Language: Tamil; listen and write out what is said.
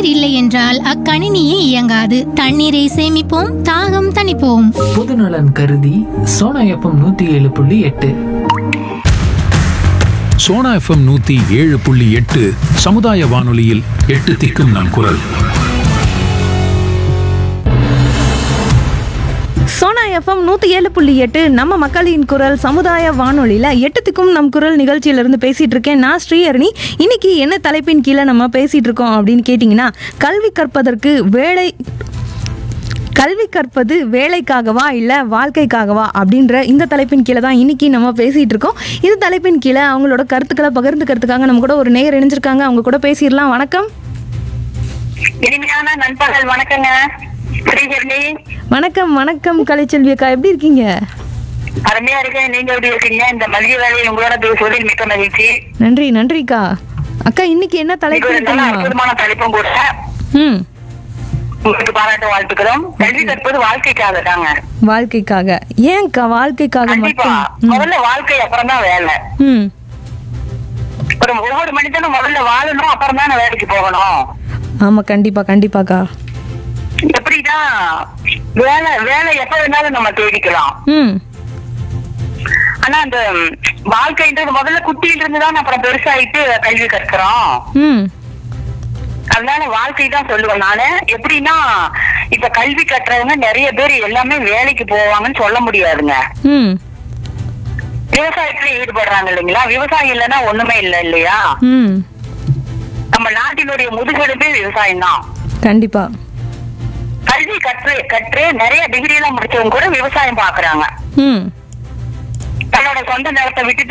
தண்ணீர் இல்லை என்றால் அக்கணினியே இயங்காது தண்ணீரை சேமிப்போம் தாகம் தணிப்போம் பொதுநலன் கருதி சோனா எஃப்எம் நூத்தி ஏழு புள்ளி எட்டு சோனா எஃப்எம் நூத்தி ஏழு புள்ளி எட்டு சமுதாய வானொலியில் எட்டு திக்கும் நம் குரல் சோனா எஃப்எம் நூற்றி ஏழு புள்ளி எட்டு நம்ம மக்களின் குரல் சமுதாய வானொலியில் எட்டுத்துக்கும் நம் குரல் நிகழ்ச்சியிலிருந்து பேசிகிட்டு இருக்கேன் நான் ஸ்ரீஹரணி இன்னைக்கு என்ன தலைப்பின் கீழே நம்ம பேசிகிட்டு இருக்கோம் அப்படின்னு கேட்டிங்கன்னா கல்வி கற்பதற்கு வேலை கல்வி கற்பது வேலைக்காகவா இல்லை வாழ்க்கைக்காகவா அப்படின்ற இந்த தலைப்பின் கீழே தான் இன்னைக்கு நம்ம பேசிகிட்டு இருக்கோம் இந்த தலைப்பின் கீழே அவங்களோட கருத்துக்களை பகிர்ந்துக்கிறதுக்காக நம்ம கூட ஒரு நேயர் இணைஞ்சிருக்காங்க அவங்க கூட பேசிடலாம் வணக்கம் இனிமையான நண்பர்கள் வணக்கங்க ஸ்ரீஹரணி வணக்கம் வணக்கம் கலைச்செல்வி அக்கா எப்படி இருக்கீங்க அருமையா இருக்கேன் நீங்க எப்படி இருக்கீங்க இந்த மதிய வேலையை உங்களோட பேசுவதில் மிக்க மகிழ்ச்சி நன்றி நன்றிக்கா அக்கா இன்னைக்கு என்ன இது தலைப்பு ஒரு நல்ல தெரியுமா அற்புதமான தலைப்பும் கூட ம் உங்களுக்கு பாராட்ட வாழ்த்துக்கிறோம் கல்வி கற்பது வாழ்க்கைக்காக தாங்க வாழ்க்கைக்காக ஏன்க்கா வாழ்க்கைக்காக கண்டிப்பா மட்டும் ம். முதல்ல வாழ்க்கை அப்புறம் தான் வேலை ம் ஒரு ஒவ்வொரு மனிதனும் முதல்ல வாழணும் அப்புறம் தான் வேலைக்கு போகணும் ஆமா கண்டிப்பா கண்டிப்பாக்கா எப்படிதான் வேலை வேலை எப்ப வேணாலும் நம்ம தேடிக்கலாம் ம் ஆனா அந்த ம், வாழ்க்கைன்றது முதல்ல குட்டியில இருந்து தான் அப்புறம் பெருசாயிட்டு கல்வி கற்கிறோம் ம் அதனால வாழ்க்கை தான் சொல்லுவேன் நானு எப்படின்னா இப்ப கல்வி கட்டுறவங்க நிறைய பேர் எல்லாமே வேலைக்கு போவாங்கன்னு சொல்ல முடியாதுங்க ம் விவசாயத்துல ஈடுபடுறாங்க இல்லைங்களா விவசாயம் இல்லைன்னா ஒண்ணுமே இல்லை இல்லையா ம் நம்ம நாட்டினுடைய முதுகெலும்பே விவசாயம் தான் கண்டிப்பா கல்வி கற்று கற்று நிறைய டிகிரி எல்லாம் முடிச்சவங்க கூட விவசாயம் பாக்குறாங்க ம் தன்னோட சொந்த நிலத்தை விட்டுட்டு